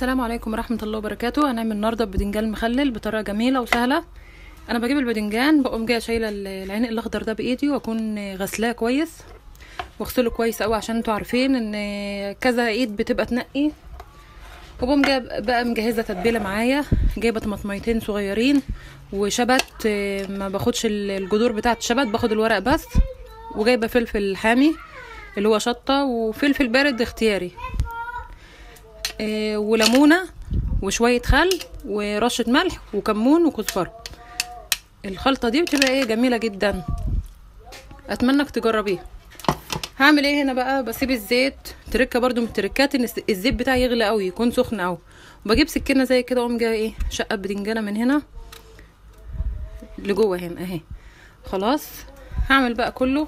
السلام عليكم ورحمة الله وبركاته هنعمل النهاردة بدنجان مخلل بطريقة جميلة وسهلة انا بجيب البدنجان بقوم جايه شايله العين الاخضر ده بايدي واكون غسلاه كويس واغسله كويس قوي عشان انتوا عارفين ان كذا ايد بتبقى تنقي وبقوم جايه بقى مجهزه تتبيله معايا جايبه طماطميتين صغيرين وشبت ما باخدش الجذور بتاعه الشبت باخد الورق بس وجايبه فلفل حامي اللي هو شطه وفلفل بارد اختياري وليمونه وشويه خل ورشه ملح وكمون وكزبره الخلطه دي بتبقى ايه جميله جدا اتمنى انك تجربيها هعمل ايه هنا بقى بسيب الزيت تركه برضو من التركات ان الزيت بتاعي يغلى قوي يكون سخن قوي وبجيب سكينه زي كده اقوم جايه ايه شقه بدنجانه من هنا لجوه هنا اهي خلاص هعمل بقى كله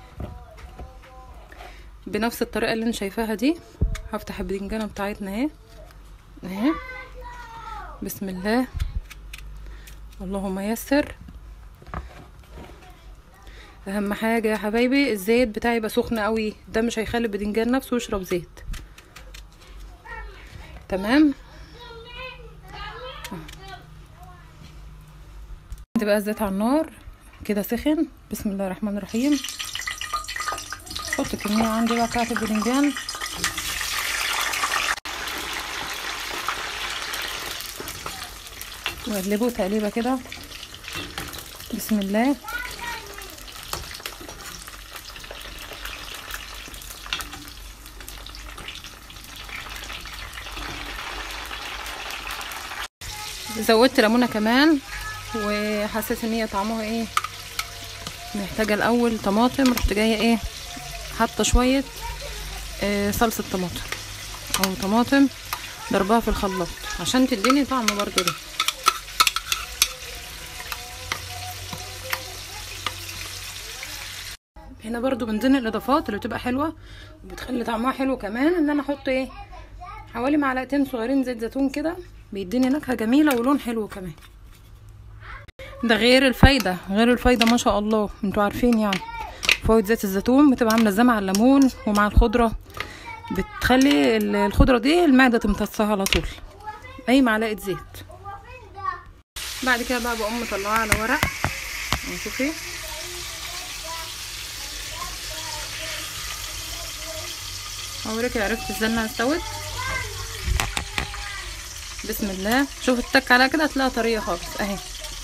بنفس الطريقه اللي انا شايفاها دي هفتح البدنجانه بتاعتنا اهي اهي بسم الله اللهم يسر اهم حاجه يا حبايبي الزيت بتاعي يبقى سخن قوي ده مش هيخلي البدنجان نفسه يشرب زيت تمام عندي بقى الزيت على النار كده سخن بسم الله الرحمن الرحيم احط الكميه عندي بقى بتاعت البدنجان واقلبه تقليبه كده بسم الله زودت ليمونه كمان وحسيت ان هي طعمها ايه محتاجه الاول طماطم رحت جايه ايه حاطه شويه إيه صلصه طماطم او طماطم ضربها في الخلاط عشان تديني طعم برضو ده هنا برضو من ضمن الاضافات اللي بتبقى حلوه وبتخلي طعمها حلو كمان ان انا احط ايه حوالي معلقتين صغيرين زيت زيتون كده بيديني نكهه جميله ولون حلو كمان ده غير الفايده غير الفايده ما شاء الله انتوا عارفين يعني فوائد زيت الزيتون بتبقى عامله زي مع الليمون ومع الخضره بتخلي الخضره دي المعده تمتصها على طول اي معلقه زيت بعد كده بقى بقوم مطلعاها على ورق شوفي اوريك عرفت ازاي انها استوت بسم الله شوف التك عليها كده هتلاقيها طريه خالص اهي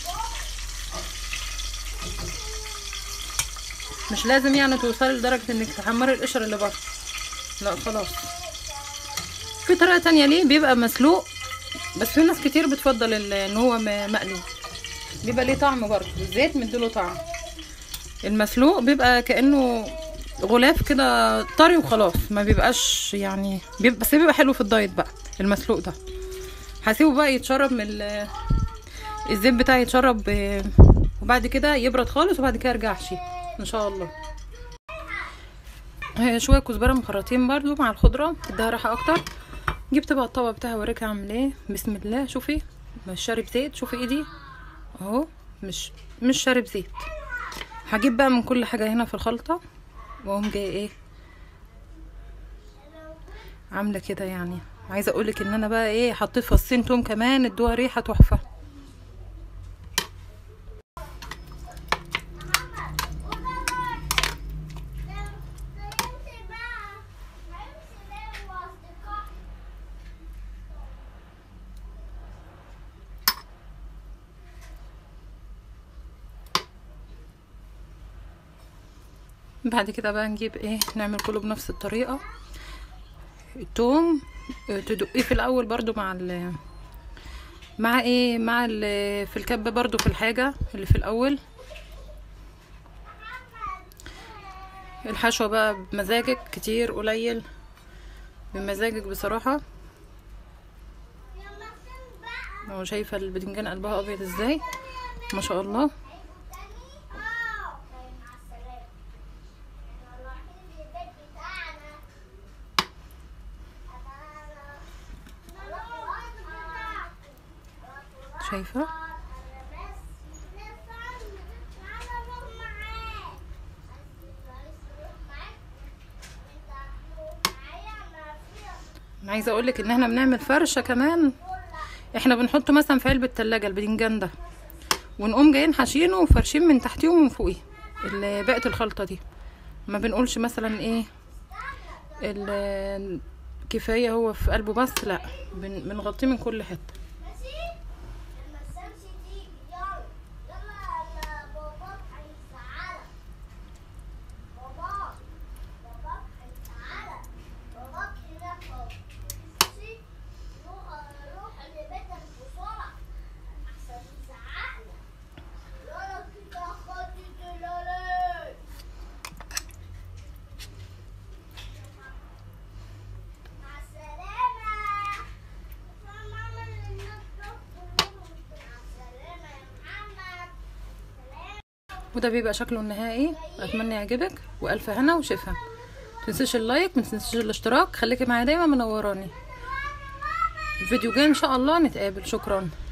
مش لازم يعني توصلي لدرجه انك تحمري القشر اللي بره لا خلاص في طريقه تانية ليه بيبقى مسلوق بس في ناس كتير بتفضل ان هو مقلي بيبقى ليه طعم برضه الزيت مديله طعم المسلوق بيبقى كانه غلاف كده طري وخلاص ما بيبقاش يعني بيبقى بس بيبقى حلو في الدايت بقى المسلوق ده هسيبه بقى يتشرب من الزيت بتاعي يتشرب وبعد كده يبرد خالص وبعد كده ارجع احشيه ان شاء الله شويه كزبره مخرطين برضو مع الخضره تديها راحه اكتر جبت بقى الطبق بتاعي اوريك اعمل ايه بسم الله شوفي مش شارب زيت شوفي ايدي اهو مش مش شارب زيت هجيب بقى من كل حاجه هنا في الخلطه واقوم جايه ايه عامله كده يعني عايزه اقولك ان انا بقى ايه حطيت فصين توم كمان ادوها ريحه تحفه بعد كده بقى نجيب ايه نعمل كله بنفس الطريقه التوم تدقيه في الاول برضو مع ال مع ايه مع ال في الكبه برضو في الحاجه اللي في الاول الحشوه بقى بمزاجك كتير قليل بمزاجك بصراحه لو شايفه البدنجان قلبها ابيض ازاي ما شاء الله شايفة عايزه اقولك ان احنا بنعمل فرشه كمان احنا بنحطه مثلا في علبه تلاجة الباذنجان ده ونقوم جايين حاشينه وفرشين من تحتيه ومن فوقيه ال- بقت الخلطه دي ما بنقولش مثلا ايه ال- كفايه هو في قلبه بس لا بن- بنغطيه من كل حته لما الشمس تيجي يلا يلا يا باباك هيزعلك باباك باباك هيزعلك باباك هناك اهو ماشي روح روح لبيتك بسرعة أحسن يزعقلك يلا كده خدت الليل مع السلامة ماما اللي نطلب مع السلامة يا محمد سلام وده بيبقى شكله النهائي اتمنى يعجبك والف هنا وشفا متنسيش اللايك متنسيش الاشتراك خليكي معايا دايما منوراني الفيديو جاي ان شاء الله نتقابل شكرا